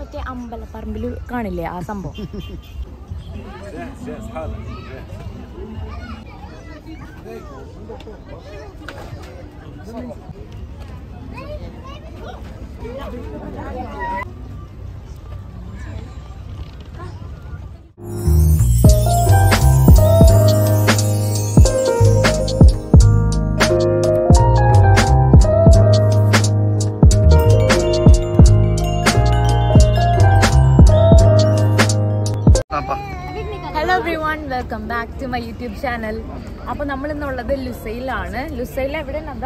മറ്റേ അമ്പലപ്പറമ്പിൽ കാണില്ലേ ആ സംഭവം hello everyone welcome back to my YouTube channel അപ്പോൾ നമ്മൾ ഇന്നുള്ളത് ലുസൈലാണ് ലുസൈൽ എവിടെയാണ് അതാ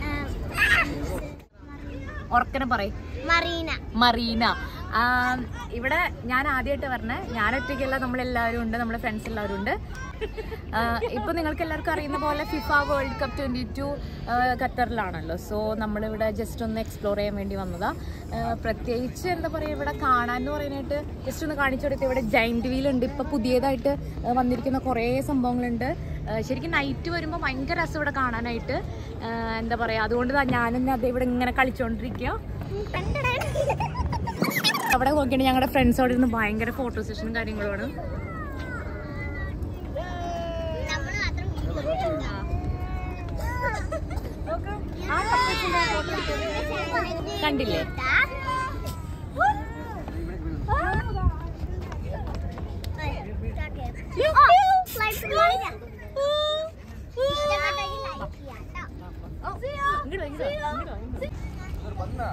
ഉറക്കനെ പറയും മറീന മറീന ആ, ഇവിടെ ഞാൻ ആദ്യമായിട്ട് പറഞ്ഞേ ഞാൻ ഒറ്റയ്ക്കല്ല നമ്മളെല്ലാവരും ഉണ്ട് നമ്മുടെ ഫ്രണ്ട്സ് എല്ലാവരും ഉണ്ട് ആ, ഇപ്പൊ നിങ്ങൾക്ക് എല്ലാവർക്കും അറിയുന്ന പോലെ FIFA World Cup twenty two ഖത്തറിലാണല്ലോ സോ നമ്മളിവിടെ ജസ്റ്റ് ഒന്ന് എക്സ്പ്ലോർ ചെയ്യാൻ വേണ്ടി വന്നതാ ആ, പ്രത്യേകിച്ച് എന്താ പറയുക ഇവിടെ കാണാൻ എന്ന് പറയാനായിട്ട് ജസ്റ്റ് ഒന്ന് കാണിച്ചു കൊടുത്ത് ഇവിടെ ജൈൻറ്റ് വീൽ ഉണ്ട് ഇപ്പൊ പുതിയതായിട്ട് ആ, വന്നിരിക്കുന്ന കുറേ സംഭവങ്ങളുണ്ട് ആ, ശരിക്കും നൈറ്റ് വരുമ്പോൾ ഭയങ്കര രസം ഇവിടെ കാണാനായിട്ട് ആ, എന്താ പറയുക അതുകൊണ്ട് ദാ ഞാനിന്ന് അത് ഇവിടെ ഇങ്ങനെ കളിച്ചുകൊണ്ടിരിക്കുക അവിടെ നോക്കിയിട്ട് ഞങ്ങളുടെ ഫ്രണ്ട്സോട് ഇരുന്ന് ഭയങ്കര ഫോട്ടോ സെഷനും കാര്യങ്ങളുമാണ് നമ്മൾ മാത്രം കണ്ടില്ലേ ഇങ്ങോട്ടോ ഇങ്ങോട്ടോ ഇങ്ങോട്ടോ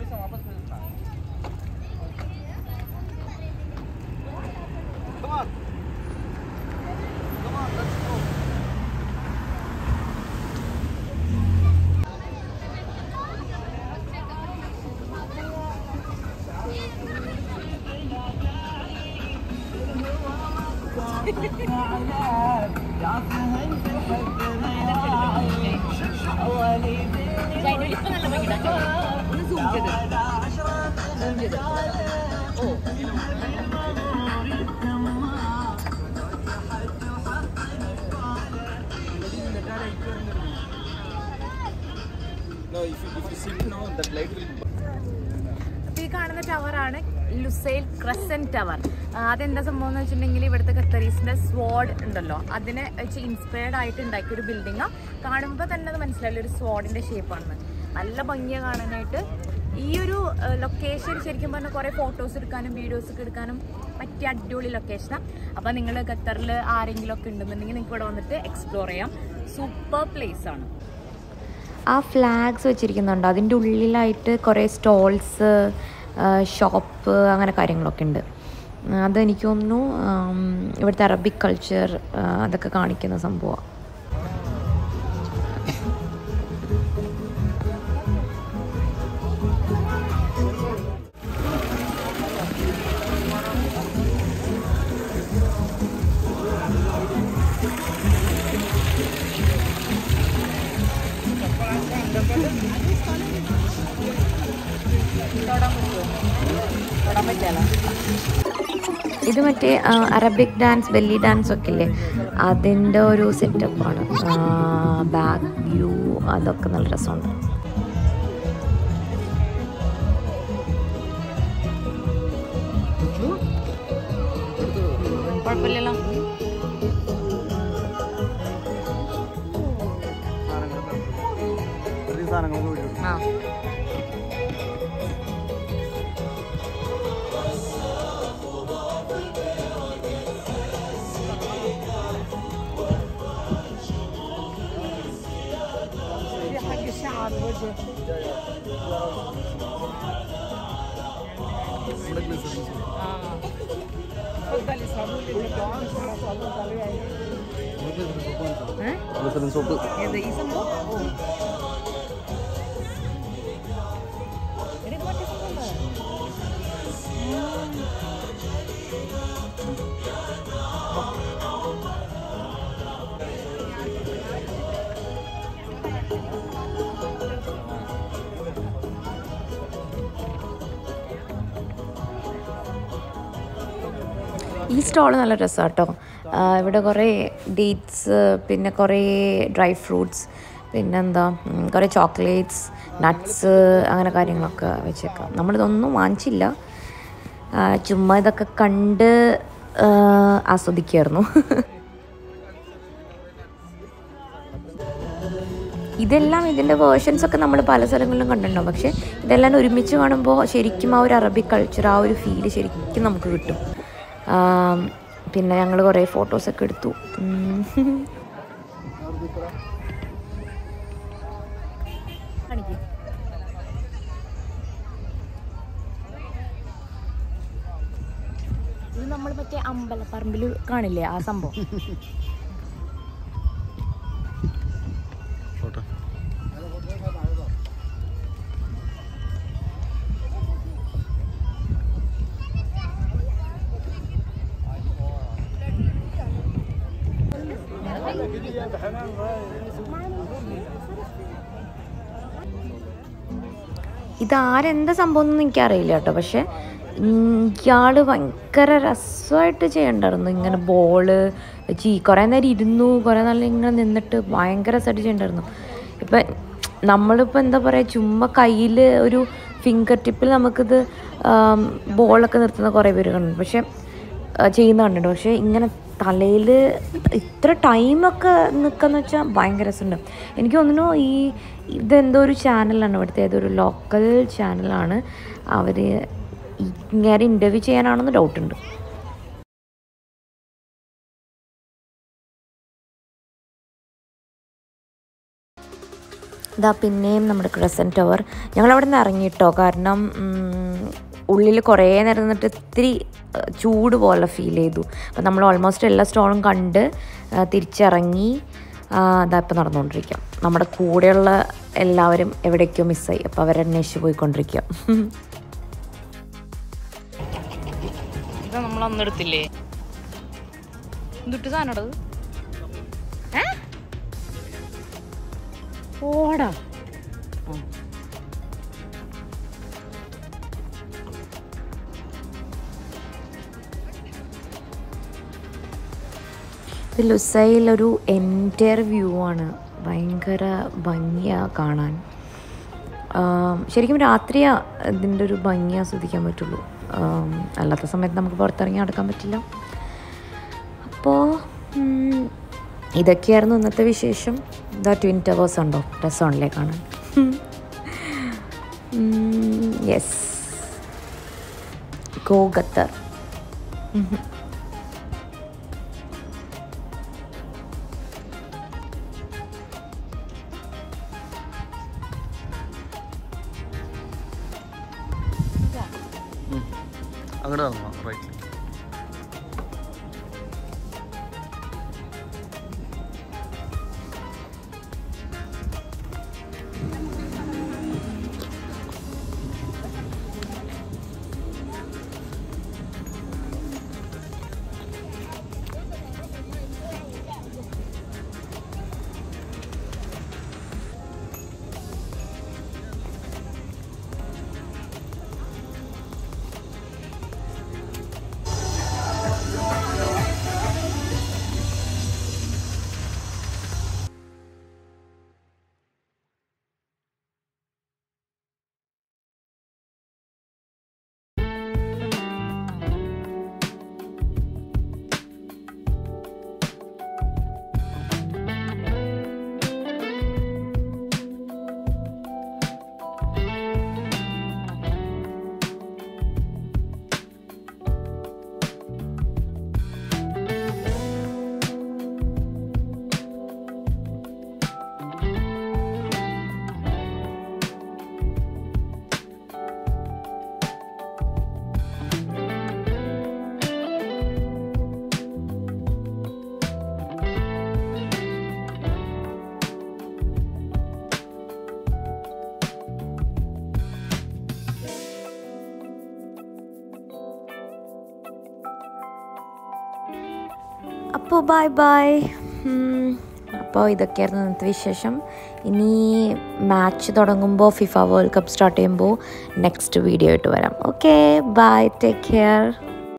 ജൈനൽ ഇപ്പൊ നല്ല ഭംഗിയുണ്ട് ഒന്ന് സൂം ചെയ്ത് സൂം ചെയ്ത് ഓ No, if you, if you sit now, that light will അപ്പൊ ഈ കാണുന്ന ടവറാണ് ലുസൈൽ ക്രസന്റ് ടവർ അതെന്താ സംഭവം എന്ന് വെച്ചിട്ടുണ്ടെങ്കിൽ ഇവിടുത്തെ ഖത്തറീസിന്റെ സ്വാഡ് ഉണ്ടല്ലോ അതിനെ വെച്ച് ഇൻസ്പയർഡ് ആയിട്ട് ഉണ്ടാക്കിയ ഒരു ബിൽഡിംഗ് കാണുമ്പോൾ തന്നെ അത് മനസ്സിലാവില്ല ഒരു സ്വാഡിന്റെ ഷേപ്പാണെന്ന് നല്ല ഭംഗിയാണ് കാണാനായിട്ട് ഈ ഒരു ലൊക്കേഷൻ ശരിക്കും പറഞ്ഞാൽ കുറേ ഫോട്ടോസ് എടുക്കാനും വീഡിയോസ് ഒക്കെ എടുക്കാനും പറ്റിയ അടിപൊളി ലൊക്കേഷനാണ് അപ്പോൾ നിങ്ങൾ ഖത്തറിൽ ആരെങ്കിലും ഒക്കെ ഉണ്ടെന്നുണ്ടെങ്കിൽ നിങ്ങൾക്ക് ഇവിടെ വന്നിട്ട് എക്സ്പ്ലോർ ചെയ്യാം സൂപ്പർ പ്ലേസ് ആണ് ആ ഫ്ലാഗ്സ് വെച്ചിരിക്കുന്നുണ്ട് അതിൻ്റെ ഉള്ളിലായിട്ട് കുറേ സ്റ്റോൾസ് ഷോപ്പ് അങ്ങനെ കാര്യങ്ങളൊക്കെ ഉണ്ട് ആ, അതെനിക്ക് തോന്നുന്നു ആം, ഇവിടുത്തെ അറബിക് കൾച്ചർ അതൊക്കെ കാണിക്കുന്ന സംഭവമാണ് തൊടാൻ പറ്റിയാലോ ഇത് മറ്റേ ആ, അറബിക് ഡാൻസ് ബെല്ലി ഡാൻസ് ഒക്കെ ഇല്ലേ അതിൻ്റെ ഒരു സെറ്റപ്പാണ് ബാക്ക് വ്യൂ അതൊക്കെ നല്ല രസമുണ്ട് കുഴപ്പമില്ലല്ലോ ആ ഏ? ഏത് ഈ സംഭവം ഓ. എടി, ഇത് മറ്റേ സംഭവമല്ലേ? ഈ സ്റ്റോൾ നല്ല രസമാണ് കേട്ടോ ഇവിടെ കുറേ ഡേറ്റ്സ് പിന്നെ കുറേ ഡ്രൈ ഫ്രൂട്ട്സ് പിന്നെന്താ ഉം, കുറേ ചോക്ലേറ്റ്സ് നട്ട്സ് അങ്ങനെ കാര്യങ്ങളൊക്കെ വെച്ചേക്കാം നമ്മളിതൊന്നും വാങ്ങിച്ചില്ല ആ, ചുമ്മാ ഇതൊക്കെ കണ്ട് ആ, ആസ്വദിക്കുമായിരുന്നു ഇതെല്ലാം ഇതിൻ്റെ വേർഷൻസ് ഒക്കെ നമ്മൾ പല സ്ഥലങ്ങളിലും കണ്ടിട്ടുണ്ടാവും പക്ഷേ ഇതെല്ലാം ഒരുമിച്ച് കാണുമ്പോൾ ശരിക്കും ആ ഒരു അറബിക് കൾച്ചർ ആ ഒരു ഫീല് ശരിക്കും നമുക്ക് കിട്ടും ആം, പിന്നെ ഞങ്ങൾ കുറേ ഫോട്ടോസൊക്കെ എടുത്തു ഉം. ഇത് നമ്മൾ മറ്റേ അമ്പലപ്പറമ്പിൽ കാണില്ലേ ആ സംഭവം ഫോട്ടോ ഇതാരെന്താ സംഭവം എന്നൊന്നും എനിക്കറിയില്ല കേട്ടോ പക്ഷെ ഇയാൾ ഭയങ്കര രസമായിട്ട് ചെയ്യണ്ടായിരുന്നു ഇങ്ങനെ ബോള് വെച്ച് കുറേ നേരം ഇരുന്നു കുറേ നേരം ഇങ്ങനെ നിന്നിട്ട് ഭയങ്കര രസമായിട്ട് ചെയ്യണ്ടായിരുന്നു ഇപ്പം നമ്മളിപ്പോൾ എന്താ പറയുക ചുമ്മാ കയ്യിൽ ഒരു ഫിംഗർ ടിപ്പിൽ നമുക്കിത് ആം, ബോളൊക്കെ നിർത്തുന്ന കുറേ പേര് കണ്ടിട്ടുണ്ട് പക്ഷെ ആ, ചെയ്യുന്ന കണ്ടിട്ടുണ്ട് പക്ഷേ ഇങ്ങനെ തലയിൽ ഇത്ര ടൈമൊക്കെ നിൽക്കാന്ന് വെച്ചാൽ ഭയങ്കര രസമുണ്ട് എനിക്ക് തോന്നുന്നു ഈ ഇതെന്തോ ഒരു ചാനലാണ് ഇവിടുത്തെ ഏതൊരു ലോക്കൽ ചാനലാണ് അവർ ഇങ്ങനെ ഇൻ്റർവ്യൂ ചെയ്യാനാണെന്ന് ഡൗട്ടുണ്ട് ഇതാ പിന്നെയും നമ്മുടെ ക്രസൻ ടവർ ഞങ്ങൾ അവിടെ നിന്ന് ഇറങ്ങിയിട്ടോ കാരണം ഉള്ളിൽ കുറേ നേരം നിന്നിട്ട് ഇത്തിരി ഏഹ്, ചൂട് പോലെ ഫീൽ ചെയ്തു അപ്പം നമ്മൾ ഓൾമോസ്റ്റ് എല്ലാ സ്റ്റോളും കണ്ട് ഏഹ്, തിരിച്ചിറങ്ങി ആ, ഇതാ ഇപ്പം നടന്നുകൊണ്ടിരിക്കാം നമ്മുടെ കൂടെയുള്ള എല്ലാവരും എവിടേക്കോ മിസ്സായി അപ്പോൾ അവരെ അന്വേഷിച്ച് പോയിക്കൊണ്ടിരിക്കുക ഇത് നമ്മൾ അന്നെടുത്തില്ലേ എന്തുട്ട് സാധനം ഓടാ ഇത് ലുസൈലൊരു എൻറ്റയർ വ്യൂ ആണ് ഭയങ്കര ഭംഗിയാണ് കാണാൻ ആം, ശരിക്കും രാത്രിയാ ഇതിൻ്റെ ഒരു ഭംഗി ആസ്വദിക്കാൻ പറ്റുള്ളൂ ആം, അല്ലാത്ത സമയത്ത് നമുക്ക് പുറത്തിറങ്ങി നടക്കാൻ പറ്റില്ല അപ്പോൾ ഉം, ഇതൊക്കെയായിരുന്നു ഇന്നത്തെ വിശേഷം ഇതാ ട്വിൻ ടവേഴ്സ് ഉണ്ടോ രസമാണല്ലേ കാണാൻ യെസ് ഗോ ഖത്തർ അങ്ങോട്ട് വന്നോ റൈറ്റ് അപ്പോൾ ബൈ ബൈ അപ്പോൾ ഇതൊക്കെയായിരുന്നു ഇന്നത്തെ വിശേഷം ഇനി മാച്ച് തുടങ്ങുമ്പോൾ ഫിഫ വേൾഡ് കപ്പ് സ്റ്റാർട്ട് ചെയ്യുമ്പോൾ നെക്സ്റ്റ് വീഡിയോ ആയിട്ട് വരാം ഓക്കെ ബൈ ടേക്ക് കെയർ